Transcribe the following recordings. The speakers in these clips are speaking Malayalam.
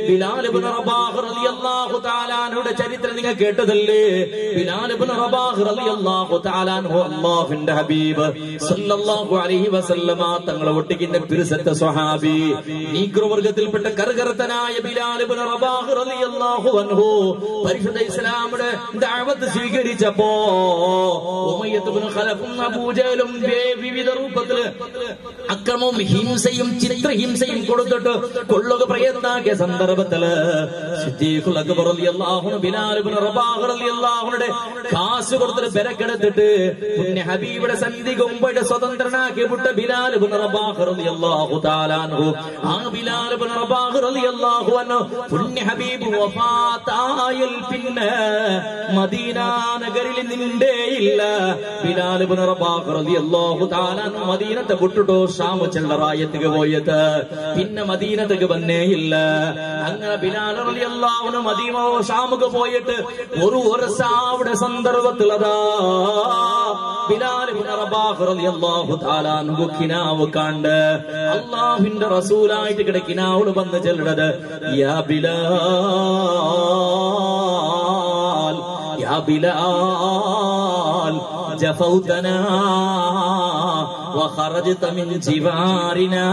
ബിലാൽ ഇബ്നു റബാഹ് റളിയല്ലാഹു തആല അൻഹുയുടെ ചരിത്രം നിങ്ങൾ കേട്ടതല്ലേ ബിലാൽ ഇബ്നു റബാഹ് റളിയല്ലാഹു തആല അൻഹു അല്ലാഹുവിന്റെ ഹബീബ് സല്ലല്ലാഹു അലൈഹി വസല്ലമ തങ്ങളെ ഒട്ടിക്കുന്ന പിരിസത്തെ സ്വഹാബി നീഗ്രോ വർഗത്തിൽപ്പെട്ട കറുകറുത്തനായ ബിലാൽ ഇബ്നു റബാഹ് റളിയല്ലാഹു അൻഹു പരിശുദ്ധ ഇസ്ലാമിന്റെ ദഅവത്ത് സ്വീകരിച്ചപ്പോ ഉമയ്യത്ത് ഇബ്നു ഖലഫും അബൂജഹലും വേ- വിവിധ രൂപത്തിൽ അക്രമവും ഹിംസയും ചിത്രഹിംസയും കൊടുത്തിട്ട് കൊള്ളുക പ്രയത്നാക്കിയ സന്ദർഭത്തില് സിദ്ദീഖുൽ അക്ബർ റളിയല്ലാഹു അൻഹു ബിലാൽ ഇബ്നു റബാഹ് റളിയല്ലാഹുവിന്റെ കാശ് കൊടുത്തിട്ട് ബരക്കെടുത്തിട്ട് പുണ്യ ഹബീബിയുടെ സന്ധി കൊമ്പയുടെ സ്വതന്ത്രനാക്കി വിട്ട ബിലാൽ ഇബ്നു റബാഹ് റളിയല്ലാഹു തആല അൻഹു ആ ബിലാൽ ഇബ്നു റബാഹ് റളിയല്ലാഹു അൻഹു പുണ്യ ഹബീബ് വഫാത്തായിൽ പിന്നെ മദീന നഗരിൽ നിന്നേ ഇല്ല ബിലാൽ ഇബ്നു റബാഹ് റളിയല്ലാഹു തആല അൻഹു മദീനത്തെ വിട്ടിട്ടോ ഷാം ചെല്ലറായത്തേക്ക് പോയത് പിന്നെ മദീനത്തേക്ക് വന്നേ ഇല്ല അങ്ങനെ ബിലാൽ റളിയല്ലാഹു അൻഹു മദീനോ ഷാമുക്ക് പോയിട്ട് ഒരു വർഷാവിടെ സന്ദർഭത്തിലതാ ബിലാൽ ഇബ്നു റബാഹ് റളിയല്ലാഹു തആല അൻഹു കിനാവ് കണ്ട് അല്ലാഹുവിന്റെ റസൂലായിട്ട് കിടക്കിനാവോട് വന്ന് ചെല്ലണത് യാ ബിലാൽ യാ ബിലാൽ ജഫൗതനാ وخرجت من جوارنا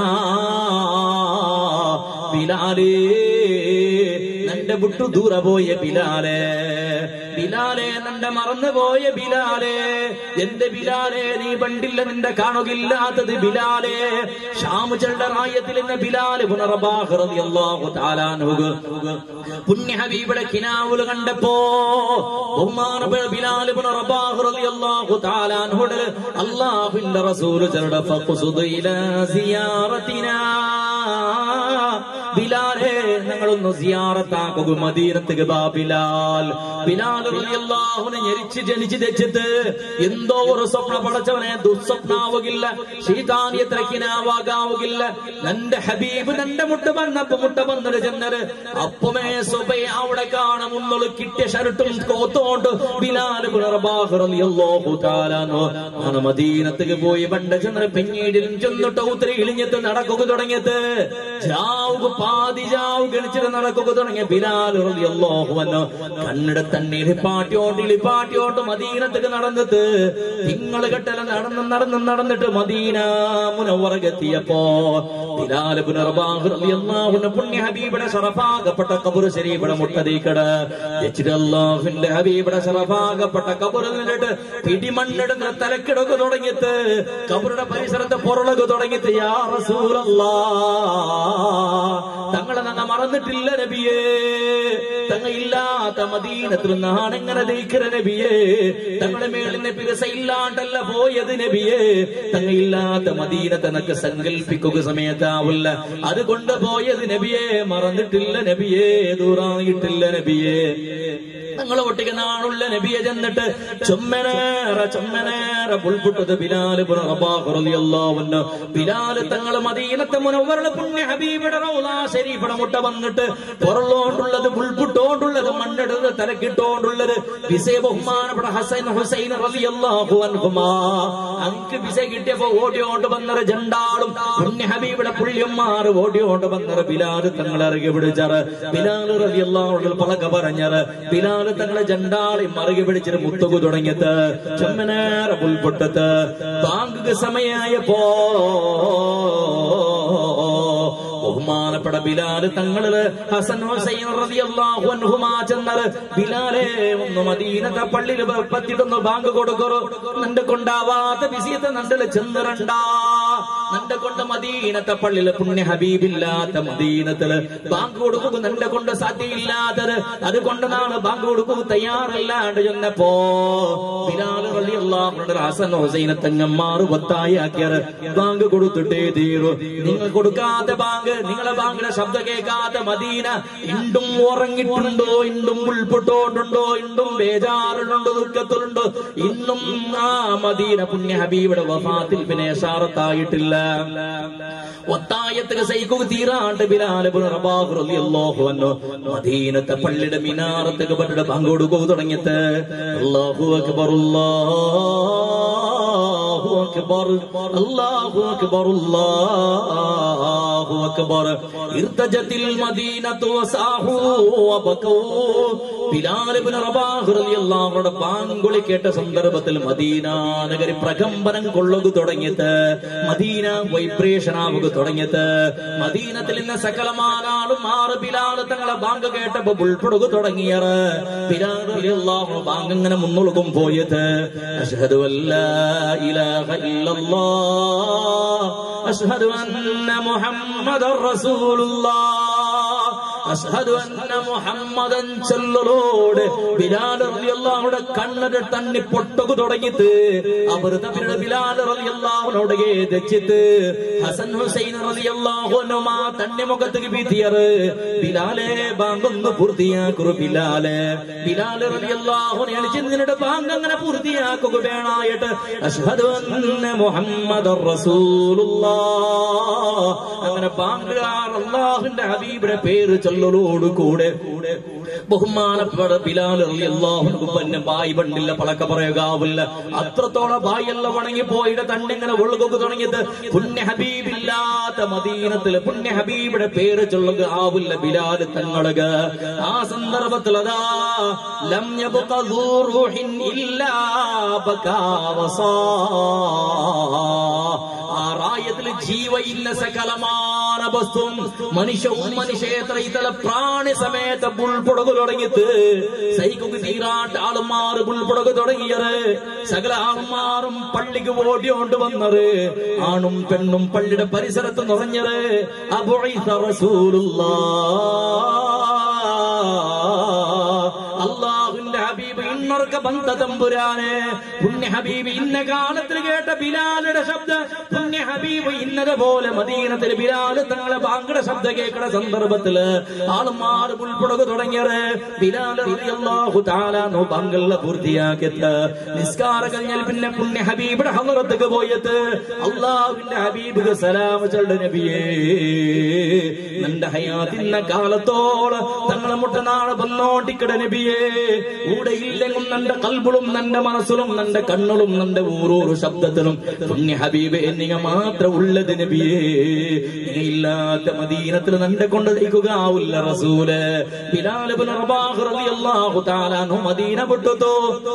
ബിലാലേ നന്റെ വിട്ടു ദൂര പോയ ബിലാലേ ബിലാലേ നന്റെ മറന്നു പോയ ബിലാലേ എന്റെ ബിലാലേ നീ പണ്ടില്ല നിന്റെ കാണുകില്ലാത്തത് ബിലാലേ ഷാമുചളുടെ റായത്തിൽ എന്ന ബിലാല് പുനർബാഹ്റതിയല്ലാഹു പുണ്യ ഹബീബിയുടെ കിനാവുല് കണ്ടപ്പോ ബഹുമാനപ്പെട്ട ബിലാല് പുനർബാഹ്റതിയല്ലാഹു താലാൻഹോട് അള്ളാഹുവിന്റെ റസൂല് ചെറുടെ ഫഖ്സുദ് ഇലാ സിയാറത്തിനാ ബിലാലേ ഞങ്ങളൊന്ന് സിയാറത്താക്കുക മദീനത്തേക്ക് ബാ ബിലാൽ ബിലാൽ റളിയല്ലാഹുവിനെ ഞെരിച്ച് ജനിച്ച് തെച്ചിട്ട് എന്തോ ഒരു സ്വപ്ന പടച്ചവനെ ദുസ്വപ്നാവുകില്ല ശീതാനിയത്രക്കിനാവാകാവുകില്ല നന്റെ ഹബീബ് നന്റെ മുട്ട വന്നപ്പോ മുട്ട വന്നിട്ട് ചെന്നത് അപ്പമേ സുബൈ അവിടെ കാണും ഒന്നൊളു കിട്ടിയ ഷർട്ടും കോത്തോണ്ട് ബിലാൽ റളിയല്ലാഹു തആലാനോ ആണ് മദീനത്തേക്ക് പോയി പണ്ട് ചെന്നത് പിന്നീടിലും ചെന്നിട്ട് ഉത്തരി ഇളിഞ്ഞിട്ട് നടക്കുക തുടങ്ങിയത് ജാവുക പാതി ജാവ് ഗണിച്ചിട്ട് നടക്കുക തുടങ്ങിയ ബിലാൽ റളിയല്ലാഹു അൻഹു കണ്ണിട തണ്ണീർ പാട്ടിയോട്ട് ഇളിപ്പാട്ടിയോട്ട് മദീനത്തേക്ക് നടന്നിട്ട് തിങ്ങള് കെട്ടല നടന്ന് നടന്ന് നടന്നിട്ട് മദീന മുനവറകെത്തിയപ്പോ ബിലാൽ ഇബ്നു റബാഹ് റളിയല്ലാഹു അൻഹു പുണ്യ ഹബീബിയുടെ ശറഫാകപ്പെട്ട ഖബർ ശരീഫിയുടെ മുട്ടതീക്കട് അല്ലാഹുവിന്റെ ഹബീബിയുടെ ശറഫാകപ്പെട്ട ഖബറിൽ നിന്നിട്ട് പിടിമണ്ണെടുത്ത് തലക്കിടക്ക് തുടങ്ങിയിട്ട് ഖബറുടെ പരിസരത്ത് പൊറളക്ക് തുടങ്ങിയിട്ട് യാ റസൂലല്ലാ തങ്ങളെ നന്ന മറന്നിട്ടില്ല നബിയേ തങ്ങ ഇല്ലാത്ത മദീനത്തിൽ നാണെങ്ങനെ ദയിക്കര നബിയേ തങ്ങളുടെ മേളിനെ പിരസ ഇല്ലാണ്ടല്ല പോയത് നബിയേ തങ്ങ ഇല്ലാത്ത മദീനത്തെ നക്ക് സങ്കല്പിക്കുക സമയത്താവില്ല അത് കൊണ്ടുപോയത് നബിയേ മറന്നിട്ടില്ല നബിയേ ദൂറായിട്ടില്ല നബിയേ ഞങ്ങൾ ഒട്ടിക്ക് നാളുള്ള നബിയെ ചെന്നിട്ട് ചുമ്മനേറെ ചുമ്മനേറെ പുൽപുട്ടത് ബിലാല് പുനർബാഹുറിയല്ലാവുന്നു ബിലാല് തങ്ങൾ മദീനത്തെ മുനവരുടെ പുണ്യ ഹബീബിയുടെ റൗലാ ശരീഫിടെ മുട്ട വന്നിട്ട് പുറലോണ്ടുള്ളത് പുൽപുട്ടോണ്ടുള്ളത് മണ്ണെടുത്ത് തലക്കിട്ടോണ്ടുള്ളത് വിസയ ബഹുമാനപ്പെട്ട ഹസൈൻ ഹുസൈൻ റളിയല്ലാഹു അൻഹുമാ അങ്ക് വിസ കിട്ടിയപ്പോ ഓടിയോണ്ട് വന്നറ ജണ്ടാളും പുണ്യ ഹബീബിയുടെ പുള്ളിയന്മാർ ഓടിയോണ്ട് വന്നറ ബിലാല് തങ്ങളെ ഇറങ്ങി പിടിച്ചറ് ബിലാല് റളിയല്ലാഹു പളക പറഞ്ഞറ് ബിലാല് തങ്ങളെ ജണ്ടാളി മറുകി പിടിച്ചിട്ട് മുത്തുകു തുടങ്ങിയത് ചെമ്മനേറെ പുൽപൊട്ടത്ത് ബാങ്ക് സമയായപ്പോ ബഹുമാനപ്പെട്ട ബിലാല് തങ്ങളില് ഹസൻ ഹുസൈൻ റളിയല്ലാഹു അൻഹുമാ ചെന്നത് ബിലാലെ ഒന്ന് മദീനത്തെ പള്ളിയിൽ പത്തിട്ടൊന്ന് ബാങ്ക് കൊടുക്കറു നിന്റെ കൊണ്ടാവാത്ത വിസീത്തെ നണ്ടല് ചെന്നിരണ്ട നിന്റെ കൊണ്ട് മദീനത്തെ പള്ളിയില് പുണ്യ ഹബീബില്ലാത്ത മദീനത്തില് ബാങ്ക് കൊടുക്കുക നിന്റെ കൊണ്ട് സാധ്യയില്ലാത്തത് അതുകൊണ്ട് നാളെ ബാങ്ക് കൊടുക്കുക തയ്യാറല്ലാണ്ട് ചെന്നപ്പോ ബിലാല് റളിയല്ലാഹു ഹസൻ ഹുസൈനെ തങ്ങന്മാർ ഒത്തായാക്കിയത് ബാങ്ക് കൊടുത്തിട്ടേ തീരൂ നിങ്ങൾ കൊടുക്കാത്ത ബാങ്ക് നിങ്ങളെ ബാങ്കിന്റെ ശബ്ദം കേൾക്കാത്ത മദീന ഇണ്ടും ഉറങ്ങിയിട്ടുണ്ടോ ഇണ്ടും ഉൾപ്പെട്ടുകൊണ്ടുണ്ടോ ഇണ്ടും ബേജാറിലുണ്ടോ ദുഃഖത്തിലുണ്ടോ ഇന്നും ആ മദീന പുണ്യ ഹബീബിയുടെ വഫാത്തിൽ പിന്നെ യശാറത്തായിട്ടില്ല ഒത്തായത്തിന് സൈക്കുക തീരാണ്ട് ബിലാൽ ഇബ്നു റബാഹ് റളിയല്ലാഹു അൻഹു മദീനത്തെ പള്ളിയുടെ മിനാറത്തേക്ക് പള്ളിയുടെ ബാങ്ക് കൊടുക്കുക തുടങ്ങിയത് അല്ലാഹു അക്ബർ അല്ലാഹു അക്ബർ അല്ലാഹു അക്ബർ അല്ലാഹു അല്ലാഹു അക്ബർ ഇർതജത്തിൽ മദീനത്തു വസാഹു വബകൂ ബിലാൽ ഇബ്നു റബാഹ് റളിയല്ലാഹു അൻഹുടെ ബാങ്കുളി കേട്ട സന്ദർഭത്തിൽ മദീന നഗരി പ്രകമ്പനം കൊള്ളുക തുടങ്ങിയത് മദീന വൈബ്രേഷൻ ആവുക തുടങ്ങിയത് മദീനത്തിൽ നിന്ന് സകലമാനാളും മാറ് ബിലാൽ തങ്ങളെ ബാങ്ക് കേട്ടപ്പോ ഉൾപ്പെടുക തുടങ്ങിയത് ബിലാൽ റളിയല്ലാഹു അൻഹു ബാങ്ക് ഇങ്ങനെ മുന്നൊഴുകും പോയത് അഷ്ഹദു അല്ലാ ഇലാഹ ഇല്ലല്ലാഹ് അഷ്ഹദു അന്ന മുഹമ്മദർ റസൂലുള്ളാഹ് അഷ്ഹദു അന്ന മുഹമ്മദൻ ചൊല്ലലോട് ബിലാൽ റളിയല്ലാഹുടെ കണ്ണര തണ്ണി പൊട്ടുക തുടങ്ങിയിട്ട് അവർ തമ്മിലുള്ള ബിലാൽ റളിയല്ലാഹുനോട് ഏതച്ചിട്ട് ഹസൻ ഹുസൈൻ റളിയല്ലാഹു അൻഹുമാ തണ്ണി മുഖത്തേക്ക് ഭീതിയറ് ബിലാലെ ബാങ്കൊന്ന് പൂർത്തിയാക്കു ബിലാലെ ബിലാൽ റളിയല്ലാഹുനെ അടിച്ച് നിങ്ങളുടെ ബാങ്ക് അങ്ങനെ പൂർത്തിയാക്കുക വേണായിട്ട് അഷ്ഹദു അന്ന മുഹമ്മദർ റസൂലുള്ളാഹ് അങ്ങനെ ബാങ്കുകാർ അള്ളാഹുവിന്റെ ഹബീബിന്റെ പേര് ചൊല്ലലോട് കൂടെ ബഹുമാനപ്പെട്ട ബിലാൽ അള്ളാഹുനക്ക് പിന്നെ ബായി പണ്ടില്ല പളക്ക പറയുകാവില്ല അത്രത്തോളം ബായല്ല വണങ്ങി പോയിട്ട് തണ്ടിങ്ങനെ ഒഴുകുക തുടങ്ങിയത് പുണ്യ ഹബീബില്ലാത്ത മദീനത്തില് പുണ്യ ഹബീബിന്റെ പേര് ചൊല്ലുക ആവില്ല ബിലാൽ തങ്ങളുക ആ സന്ദർഭത്തിൽ അതാ ലം യബ്ഖ ذو روح إلا بكى وصاح ആ റായത്തിൽ ജീവയില്ല സകലമാന വസ്തുവും മനുഷ്യവും മനുഷ്യേത്ര ഇതല പ്രാണി സമേത പുൾപുടകു തുടങ്ങിയത് സൈകുക്ക് തീരാട്ട് ആളുമാറ് പുൾപുടകു തുടങ്ങിയത് സകല ആളുമാറും പള്ളിക്ക് ഓടിയോണ്ട് വന്നത് ആണും പെണ്ണും പള്ളിയുടെ പരിസരത്ത് നിറഞ്ഞത് അബുഇസ റസൂലുള്ളാഹ് അള്ളാഹുന്റെ ഹബീബ് ഇന്നൊർക്ക ബന്ധ തമ്പുരാന് പുണ്യ ഹബീബ് ഇന്ന കാലത്തിൽ കേട്ട ബിലാലുടെ ശബ്ദം പുണ്യ ഹബീബ് ഇന്നതുപോലെ മദീനത്തിൽ ബിലാല് തങ്ങളെ ബാങ്കയുടെ ശബ്ദം കേൾക്കുന്ന സന്ദർഭത്തില് ആളുമാർ ഉൾപ്പെടുക തുടങ്ങിയത് ബിലാൽ റളിയല്ലാഹു തആല നോ ബാങ്കല്ല പൂർത്തിയാക്കിയത് നിസ്കാര കഴിഞ്ഞാൽ പിന്നെ പുണ്യ ഹബീബിയുടെ ഹലറത്തേക്ക് പോയത് അള്ളാഹുവിന്റെ ഹബീബ് സലാം ചൊല്ല നബിയേ നിന്റെ ഹയാത്തിന്ന കാലത്തോളം തങ്ങളെ മുട്ടനാള് വന്നോട്ടിക്കട നബിയേ കൂടെ ഇല്ലെങ്കും നിന്റെ കൽബിളും നിന്റെ മനസ്സിലും നിന്റെ കണ്ണുകളും നിന്റെ ഓരോരോ ശബ്ദത്തിലും പുണ്യ ഹബീബ് എന്നിങ്ങ മാത്രം ഉള്ളത് നബിയേ നീ ഇല്ലാത്ത മദീനത്തിൽ നിന്റെ കൊണ്ട് തയ്ക്കുക ആവില്ല റസൂല് ബിലാൽ ഇബ്നു റബാഹ് റളിയല്ലാഹു തആല അൻഹു മദീന വിട്ടുതോ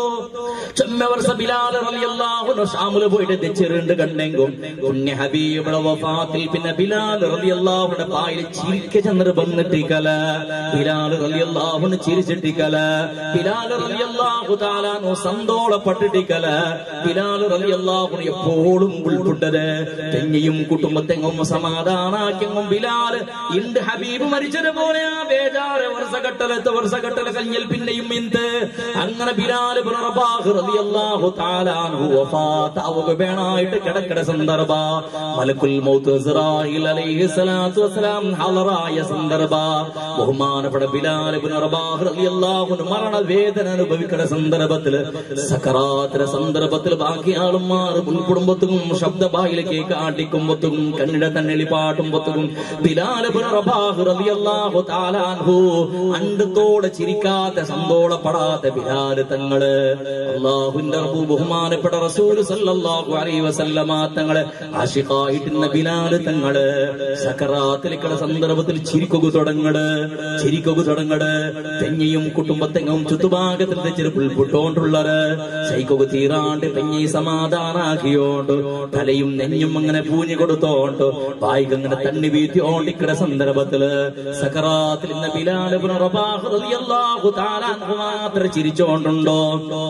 ചെമ്മ വർഷ ബിലാൽ റളിയല്ലാഹു അൻഹു ഷാമില് പോയിട്ട് തെച്ചിറുണ്ട് കണ്ടെങ്കും പുണ്യ ഹബീബിയുടെ വഫാത്തിൽ പിന്നെ ബിലാൽ റളിയല്ലാഹുയുടെ പായിൽ ചിരിക്ക ചെന്നിട്ട് വന്നിട്ടിക്കല ബിലാൽ റളിയല്ലാഹുന് ചിരിച്ചിട്ടിക്കല ബിലാൽ റളിയല്ലാഹു തആലാനു സന്തോളപ്പെട്ടിട്ടിക്കല ബിലാൽ റളിയല്ലാഹു എപ്പോഴും ഉൾപ്പെട്ടത് തെങ്ങിയും കുടുംബത്തെങ്ങും സമാധാനാക്കെങ്ങും ബിലാൽ ഇണ്ട് ഹബീബ് മരിച്ചത് പോലെ ആ ബേജാറ് വർഷഘട്ടലത്ത് വർഷഘട്ടല കഴിഞ്ഞൽ പിന്നെയും എന്ത് അങ്ങനെ ബിലാൽ ഇബ്നു റബാഹ് റളിയല്ലാഹു തആലാനു വഫാത്ത് ആവുക വേണായിട്ട് കിടക്കട സന്ദർഭ മലക്കുൽ മൗത്ത് ഇസ്രായിൽ അലൈഹി സ്വലാത്തു വസ്സലാം ഹളറായ സന്ദർഭ ബഹുമാനപ്പെട്ട ബിലാൽ ഇബ്നു റബാഹ് റളിയല്ലാഹു അൻഹു മരണവേദന അനുഭവിക്കുന്ന സന്ദർഭത്തില് സക്കറാത്തിന്റെ സന്ദർഭത്തിൽ ബാക്കി ആളുമാർ മുൻകുടുംബത്തും ശബ്ദബായിലേക്ക് കാട്ടിക്കുമ്പത്തും കണ്ണിട തന്നെളി പാട്ടുമ്പത്തും ബിലാൽ ഇബ്നു റബാഹ് റളിയല്ലാഹു തആല അൻഹു അണ്ടത്തോടെ ചിരിക്കാത്ത സന്തോളപ്പെടാത്ത ബിലാൽ തങ്ങള് അള്ളാഹുവിന്റെ റബ്ബു ബഹുമാനപ്പെട്ട റസൂൽ സല്ലല്ലാഹു അലൈഹി വസല്ലമ തങ്ങളെ ആശിഖായിട്ടുന്ന ബിലാൽ തങ്ങള് സക്കറാത്തിലേക്കുള്ള സന്ദർഭത്തിൽ ചിരിക്കുക തുടങ്ങട് ചിരിക്കുക തുടങ്ങട് തെങ്ങിയും കുടുംബത്തെങ്ങും ചുറ്റുഭാഗത്തിൽ തെച്ചിരി പുൽപുട്ടോണ്ടുള്ളത് ശൈക്കുക തീരാണ്ട് തെങ്ങി സമാധാനാക്കിയോണ്ട് തലയും നെഞ്ഞും അങ്ങനെ പൂഞ്ഞു കൊടുത്തോണ്ട് വായിക്ക് അങ്ങനെ തണ്ണി വീത്തിയോണ്ടിക്കട സന്ദർഭത്തില് സക്കറാത്തിൽ ഇന്ന് ബിലാൽ ഇബ്നു റബാഹ് റളിയല്ലാഹു തആല അൻഹു മാത്രം ചിരിച്ചോണ്ടുണ്ടോ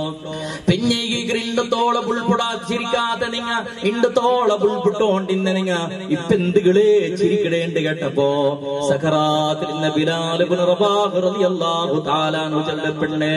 പിന്നെ ഈ ഇണ്ടത്തോളം പുൾപുടാ ചിരിക്കാത്ത നിങ്ങ ഇണ്ടത്തോളം പുൾപുട്ടോണ്ടിന്ന നിങ്ങ ഇപ്പൊ എന്തുകളെ ചിരിക്കിടേണ്ട് കേട്ടപ്പോ സഖറാത്തിൽ ഇന്ന് ബിലാൽ ഇബ്നു റബാഹ് റളിയല്ലാഹു തആല അൻഹു ചൊല്ല പെണ്ണേ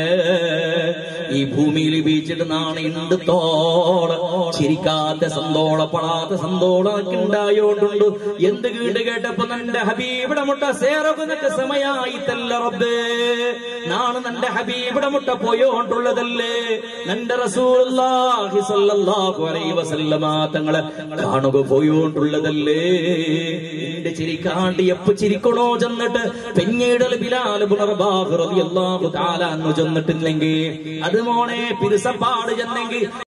ഈ ഭൂമിയിൽ വീച്ചിട്ട് നാണ് ഇണ്ടത്തോളം ചിരിക്കാത്ത സന്തോളപ്പെടാത്ത സന്തോളമൊക്കെ ഉണ്ടായോണ്ടുണ്ട് എന്ത് കീട് കേട്ടപ്പോ നന്റെ ഹബീബിടെ മുട്ട സേറകുന്നൊക്കെ സമയായിത്തല്ല റബ്ബേ നാണ് നന്റെ ഹബീബിടെ മുട്ട പോയോണ്ടുള്ളതല്ലേ നന്റെ റസൂലുള്ളാഹി സ്വല്ലല്ലാഹു അലൈഹി വസല്ലമ തങ്ങളെ കാണുക പോയോണ്ടുള്ളതല്ലേ എന്റെ ചിരിക്കാണ്ട് എപ്പോ ചിരിക്കണോ ചെന്നിട്ട് പെഞ്ഞിടൽ ബിലാൽ പുനർബാഹ് റളിയല്ലാഹു തആല അന്നു ചെന്നിട്ടില്ലെങ്കിൽ അത് മോനെ പിരിസപ്പാട് ചെന്നെങ്കിൽ